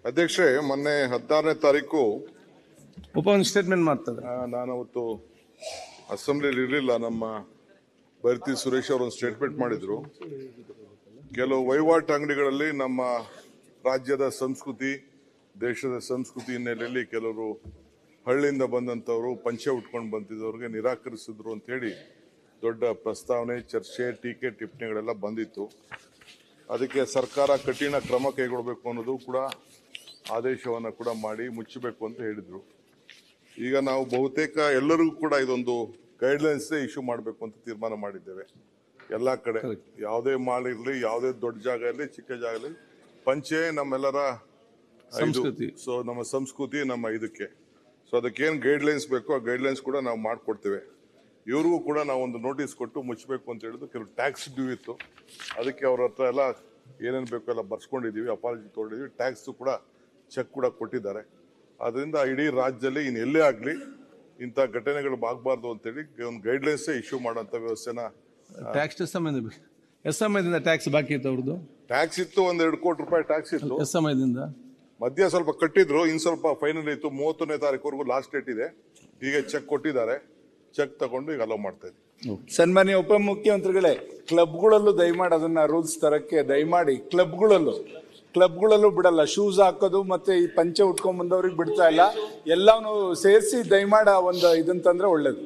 ಅಧ್ಯಕ್ಷರೇ ಮೊನ್ನೆ ಹದಿನಾರನೇ ತಾರೀಕು ಉಪ ಒಂದು ಸ್ಟೇಟ್ಮೆಂಟ್ ಮಾಡ್ತಾರೆ ಆ, ನಾನು ಅವತ್ತು ಅಸೆಂಬ್ಲಿಲಿ ಇರಲಿಲ್ಲ ನಮ್ಮ ಭರ್ತಿ ಸುರೇಶ್ ಅವರು ಒಂದು ಸ್ಟೇಟ್ಮೆಂಟ್ ಮಾಡಿದ್ರು ಕೆಲವು ವಹಿವಾಟು ಅಂಗಡಿಗಳಲ್ಲಿ ನಮ್ಮ ರಾಜ್ಯದ ಸಂಸ್ಕೃತಿ ದೇಶದ ಸಂಸ್ಕೃತಿ ಹಿನ್ನೆಲೆಯಲ್ಲಿ ಕೆಲವರು ಹಳ್ಳಿಯಿಂದ ಬಂದಂಥವ್ರು ಪಂಚೆ ಉಟ್ಕೊಂಡು ಬಂದಿದ್ದವ್ರಿಗೆ ನಿರಾಕರಿಸಿದ್ರು ಅಂತ ಹೇಳಿ ದೊಡ್ಡ ಪ್ರಸ್ತಾವನೆ ಚರ್ಚೆ ಟೀಕೆ ಟಿಪ್ಪಣಿಗಳೆಲ್ಲ ಬಂದಿತ್ತು ಅದಕ್ಕೆ ಸರ್ಕಾರ ಕಠಿಣ ಕ್ರಮ ಕೈಗೊಳ್ಳಬೇಕು ಅನ್ನೋದು ಕೂಡ ಆದೇಶವನ್ನು ಕೂಡ ಮಾಡಿ ಮುಚ್ಚಬೇಕು ಅಂತ ಹೇಳಿದ್ರು ಈಗ ನಾವು ಬಹುತೇಕ ಎಲ್ಲರಿಗೂ ಕೂಡ ಇದೊಂದು ಗೈಡ್ಲೈನ್ಸ್ ಇಶ್ಯೂ ಮಾಡಬೇಕು ಅಂತ ತೀರ್ಮಾನ ಮಾಡಿದ್ದೇವೆ ಎಲ್ಲ ಕಡೆ ಯಾವುದೇ ಮಾಲ್ ಇರಲಿ ಯಾವುದೇ ದೊಡ್ಡ ಜಾಗ ಇರಲಿ ಚಿಕ್ಕ ಜಾಗ ಇರಲಿ ಪಂಚೆ ನಮ್ಮೆಲ್ಲರ ಇದು. ಸಂಸ್ಕೃತಿ. ಸೊ ನಮ್ಮ ಸಂಸ್ಕೃತಿ ನಮ್ಮ ಇದಕ್ಕೆ ಸೊ ಅದಕ್ಕೇನು ಗೈಡ್ಲೈನ್ಸ್ ಬೇಕೋ ಆ ಗೈಡ್ಲೈನ್ಸ್ ಕೂಡ ನಾವು ಮಾಡಿಕೊಡ್ತೇವೆ ಇವ್ರಿಗೂ ಕೂಡ ನಾವು ಒಂದು ನೋಟಿಸ್ ಕೊಟ್ಟು ಮುಚ್ಚಬೇಕು ಅಂತ ಹೇಳಿದ್ರು ಕೆಲವು ಟ್ಯಾಕ್ಸ್ ಡ್ಯೂ ಇತ್ತು ಅದಕ್ಕೆ ಅವ್ರ ಹತ್ರ ಎಲ್ಲ ಏನೇನು ಬೇಕೋ ಎಲ್ಲ ಬರ್ಸ್ಕೊಂಡಿದ್ದೀವಿ ಅಪಾಲಜಿ ತೊಗೊಂಡಿದ್ದೀವಿ ಟ್ಯಾಕ್ಸ್ ಕೂಡ ಚೆಕ್ ಕೂಡ ಕೊಟ್ಟಿದ್ದಾರೆ ಅದರಿಂದ ಇಡೀ ರಾಜ್ಯದಲ್ಲಿ ಇನ್ನು ಎಲ್ಲೇ ಆಗಲಿ ಇಂಥ ಘಟನೆಗಳು ಆಗಬಾರ್ದು ಅಂತೇಳಿ ಒಂದು ಗೈಡ್ಲೈನ್ಸೇ ಇಶ್ಯೂ ಮಾಡೋಂಥ ವ್ಯವಸ್ಥೆನ ಟ್ಯಾಕ್ಸ್ ಎಷ್ಟು ಸಮಯದಿಂದ ಎಷ್ಟು ಸಮಯದಿಂದ ಟ್ಯಾಕ್ಸ್ ಬಾಕಿ ಇತ್ತು ಅವ್ರದ್ದು ಟ್ಯಾಕ್ಸ್ ಇತ್ತು ಒಂದ್ ಎರಡು ಕೋಟಿ ರೂಪಾಯಿ ಟ್ಯಾಕ್ಸ್ ಇತ್ತು ಎಷ್ಟು ಸಮಯದಿಂದ ಮಧ್ಯ ಸ್ವಲ್ಪ ಕಟ್ಟಿದ್ರು ಇನ್ ಸ್ವಲ್ಪ ಫೈನಲ್ ಇತ್ತು ಮೂವತ್ತನೇ ತಾರೀಕುವರೆಗೂ ಲಾಸ್ಟ್ ಡೇಟ್ ಇದೆ ಈಗ ಚೆಕ್ ಕೊಟ್ಟಿದ್ದಾರೆ ಚೆಕ್ ತಗೊಂಡು ಈಗ ಅಲೋ ಮಾಡ್ತಾ ಇದ್ದೀವಿ ಸನ್ಮಾನ್ಯ ಉಪಮುಖ್ಯಮಂತ್ರಿಗಳೇ ಕ್ಲಬ್ಗಳಲ್ಲೂ ದಯಮಾಡಿ ಅದನ್ನ ರೂಲ್ಸ್ ತರಕ್ಕೆ ದಯಮಾಡಿ ಕ್ಲಬ್ಗಳಲ್ಲೂ ಕ್ಲಬ್ಗಳಲ್ಲೂ ಬಿಡಲ್ಲ ಶೂಸ್ ಹಾಕೋದು ಮತ್ತೆ ಈ ಪಂಚೆ ಉಟ್ಕೊಂಡ್ ಬಂದವ್ರಿಗೆ ಬಿಡ್ತಾ ಇಲ್ಲ ಎಲ್ಲವನ್ನೂ ಸೇರಿಸಿ ದಯಮಾಡ ಒಂದು ಇದನ್ ತಂದ್ರೆ ಒಳ್ಳೇದು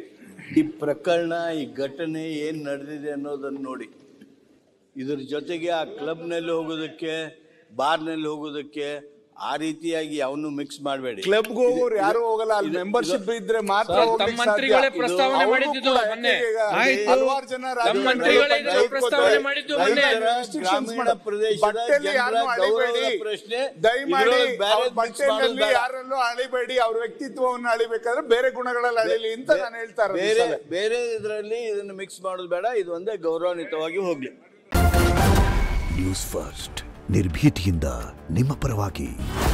ಈ ಪ್ರಕರಣ ಈ ಘಟನೆ ಏನು ನಡೆದಿದೆ ಅನ್ನೋದನ್ನು ನೋಡಿ ಇದ್ರ ಜೊತೆಗೆ ಆ ಕ್ಲಬ್ನಲ್ಲಿ ಹೋಗೋದಕ್ಕೆ ಬಾರ್ನಲ್ಲಿ ಹೋಗೋದಕ್ಕೆ ಆ ರೀತಿಯಾಗಿ ಅವನು ಮಿಕ್ಸ್ ಮಾಡಬೇಡಿ ಕ್ಲಬ್ಗೆ ಹೋಗೋರು ಯಾರು ಹೋಗಲ್ಲ ಅಲ್ಲಿ ಮೆಂಬರ್ಶಿಪ್ ಇದ್ರೆ ಮಾತ್ರ ಸರ್, ಹೋಗ್ಲಿಕ್ಕೆ ತಮ್ಮ ಮಂತ್ರಿಗಳೇ ಸಾಧ್ಯ. ಪ್ರಸ್ತಾವನೆ ಅವ್ರಿಗೂ ಮಾಡಿದ್ದು ಕೂಡ ಮೊನ್ನೆ. ಯಾಕೆ ಈಗ ಆಯ್ತು. ಹಲವಾರು ಜನ ತಮ್ಮ ರಾಜಕಾರಣಿಗಳು ಮಂತ್ರಿಗಳೇ ಬಂದು ಇದನ್ನ ಪ್ರಸ್ತಾವನೆ ಕೂತ್ಕೊಳ್ತಾರೆ. ಮಾಡಿದ್ದು ದಯಮಾಡಿ ಮೊನ್ನೆ. restrictions ಗ್ರಾಮೀಣ ಮಾಡಿ. ಪ್ರದೇಶದ ಬಟ್ಟೆಯಲ್ಲಿ ಯಾರನ್ನೂ ಜನರ ಅಳಿಬೇಡಿ ಗೌರವದ ಪ್ರಶ್ನೆ. ದಯಮಾಡಿ ಇದ್ರೊಳಗೆ ಬೇರೆ ಅವ್ರ mix ಬಟ್ಟೆಯಲ್ಲಿ ಮಾಡೋದು ಬೇಡ. ಯಾರಲ್ಲೂ ಅಳಿಬೇಡಿ ಅವ್ರ ವ್ಯಕ್ತಿತ್ವವನ್ನು ಅಳಿಬೇಕಾದ್ರೆ ಬೇರೆ ಗುಣಗಳಲ್ಲಿ ಅಳಿಲಿ ಅಂತ ನಾನು ಹೇಳ್ತಾ ಇರೋದು ಈ ಬೇರೆ ಸಲ. ಬೇರೆ ಇದರಲ್ಲಿ ಇದನ್ನು ಮಿಕ್ಸ್ ಮಾಡೋದು ಬೇಡ ಇದು ಒಂದೇ ಗೌರವಾನ್ವಿತವಾಗಿ ಹೋಗ್ಲಿ ನ್ಯೂಸ್ ಫಸ್ಟ್ ನಿರ್ಭೀತಿಯಿಂದ ನಿಮ್ಮ ಪರವಾಗಿ